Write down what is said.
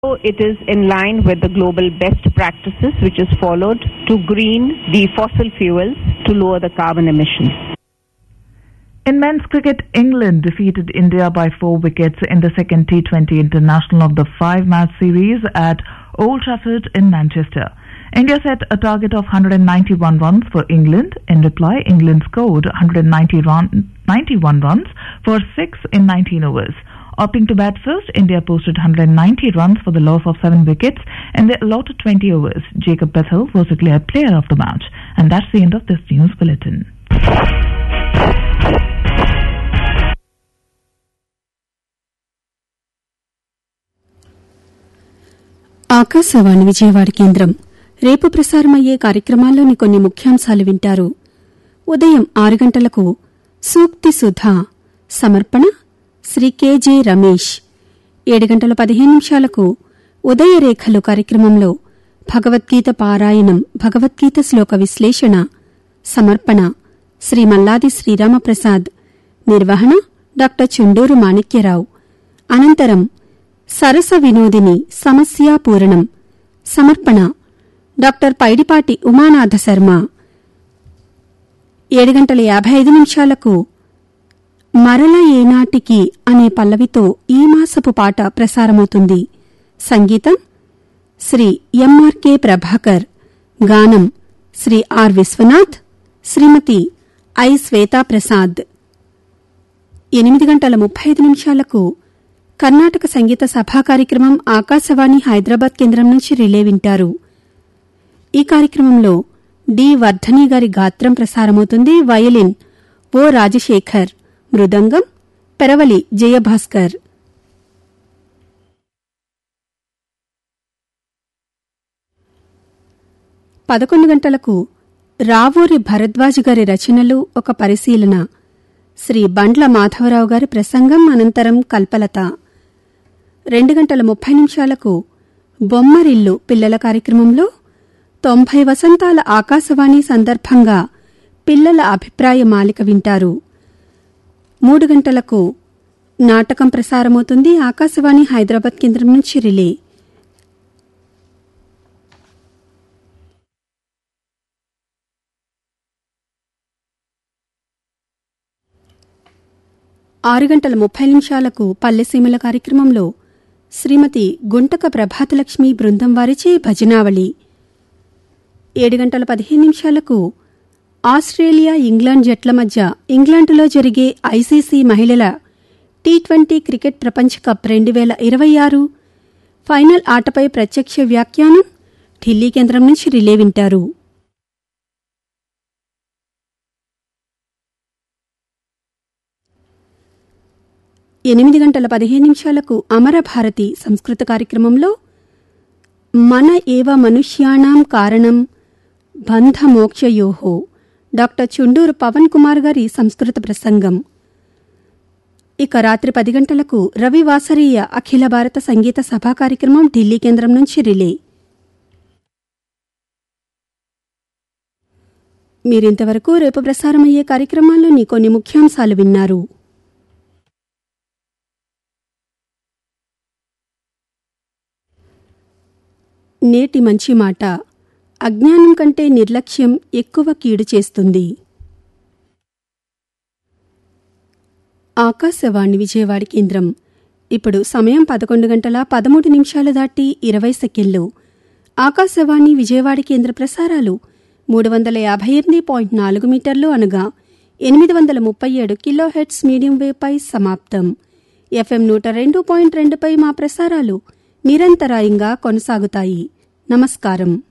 It is in line with the global best practices which is followed to green the fossil fuels to lower the carbon emissions. In men's cricket, England defeated India by four wickets in the second T20 international of the five-match series at Old Trafford in Manchester. India set a target of 191 runs for England. In reply, England scored 190 run, 91 runs for six in 19 overs. Opting to bat first, India posted 190 runs for the loss of seven wickets in the allotted 20 overs. Jacob Bethel was declared player of the match. And that's the end of this news bulletin. Akashvani Vijayawada కేంద్రం రేపు ప్రసారమయ్యే కార్యక్రమాల్లోని కొన్ని ముఖ్యాంశాలు వింటారు ఉదయం ఆరు గంటలకు సూక్తి సుధా సమర్పణ శ్రీ కెజె రమేష్ ఏడు గంటల పదిహేను నిమిషాలకు ఉదయరేఖలు కార్యక్రమంలో భగవద్గీత పారాయణం భగవద్గీత శ్లోక విశ్లేషణ సమర్పణ శ్రీ మల్లాది శ్రీరామప్రసాద్ నిర్వహణ డాక్టర్ చుండూరు మాణిక్యరావు అనంతరం సరస వినోదిని సమస్యాపూరణం సమర్పణ డాక్టర్ పైడిపాటి ఉమానాథ శర్మ ఏడు గంటల యాభై ఐదు నిమిషాలకు మరల ఏనాటికి అనే పల్లవితో ఈ మాసపు పాట ప్రసారమవుతుంది సంగీతం శ్రీ ఎంఆర్కే ప్రభాకర్ గానం శ్రీ ఆర్ విశ్వనాథ్ శ్రీమతి ఐ శ్వేతాప్రసాద్ ఎనిమిది గంటల ముప్పై ఐదు నిమిషాలకు కర్ణాటక సంగీత సభా కార్యక్రమం ఆకాశవాణి హైదరాబాద్ కేంద్రం నుంచి రిలే వింటారు ఈ కార్యక్రమంలో డి వర్ధని గారి గాత్రం ప్రసారమవుతుంది వయలిన్ ఓ రాజశేఖర్ మృదంగం పెరవలి జయభాస్కర్ పదకొండు గంటలకు రావూరి భరద్వాజ్ గారి రచనలు ఒక పరిశీలన శ్రీ బండ్ల మాధవరావు గారి ప్రసంగం అనంతరం కల్పలత రెండు గంటల ముప్పై నిమిషాలకు బొమ్మరిల్లు పిల్లల కార్యక్రమంలో తొంభై వసంతాల ఆకాశవాణి సందర్భంగా పిల్లల అభిప్రాయ మాలిక వింటారు మూడు గంటలకు నాటకం ప్రసారమవుతుంది ఆకాశవాణి హైదరాబాద్ కేంద్రం నుంచి రిలే ఆరు గంటల ముప్పై నిమిషాలకు పల్లెసీమల కార్యక్రమంలో శ్రీమతి గుంటక ప్రభాతలక్ష్మి బృందం వారిచే భజనావళి ఏడు గంటల పదిహేను నిమిషాలకు ఆస్ట్రేలియా ఇంగ్లాండ్ జట్ల మధ్య ఇంగ్లాండ్లో జరిగే ఐసీసీ మహిళల టీ ట్వంటీ క్రికెట్ ప్రపంచ కప్ రెండు వేల ఇరవై ఆరు ఫైనల్ ఆటపై ప్రత్యక్ష వ్యాఖ్యానం ఢిల్లీ కేంద్రం నుంచి రిలే వింటారు ఎనిమిది గంటల పదిహేను నిమిషాలకు అమరభారతి సంస్కృత కార్యక్రమంలో మన ఏవ మనుష్యాణం కారణం బంధమోక్షయోహో డాక్టర్ చుండూరు పవన్ కుమార్ గారి సంస్కృత ప్రసంగం ఇక రాత్రి పది గంటలకు రవివాసరీయ అఖిల భారత సంగీత సభా కార్యక్రమం ఢిల్లీ కేంద్రం నుంచి రిలే మీరింతవరకు రేపు ప్రసారమయ్యే కార్యక్రమాల్లోని కొన్ని ముఖ్యాంశాలు విన్నారు నేటి మంచి మాట అజ్ఞానం కంటే నిర్లక్ష్యం ఎక్కువ కీడు చేస్తుంది ఆకాశవాణి విజయవాడ కేంద్రం ఇప్పుడు సమయం పదకొండు గంటల పదమూడు నిమిషాలు దాటి ఇరవై సెకండ్లు ఆకాశవాణి విజయవాడ కేంద్ర ప్రసారాలు మూడు వందల యాభై ఎనిమిది పాయింట్ నాలుగు మీటర్లు అనగా ఎనిమిది వందల ముప్పై ఏడు కిలోహెట్స్ మీడియం వేవ్పై సమాప్తం ఎఫ్ఎం నూట రెండు పాయింట్ రెండుపై మా ప్రసారాలు నిరంతరాయంగా కొనసాగుతాయి నమస్కారం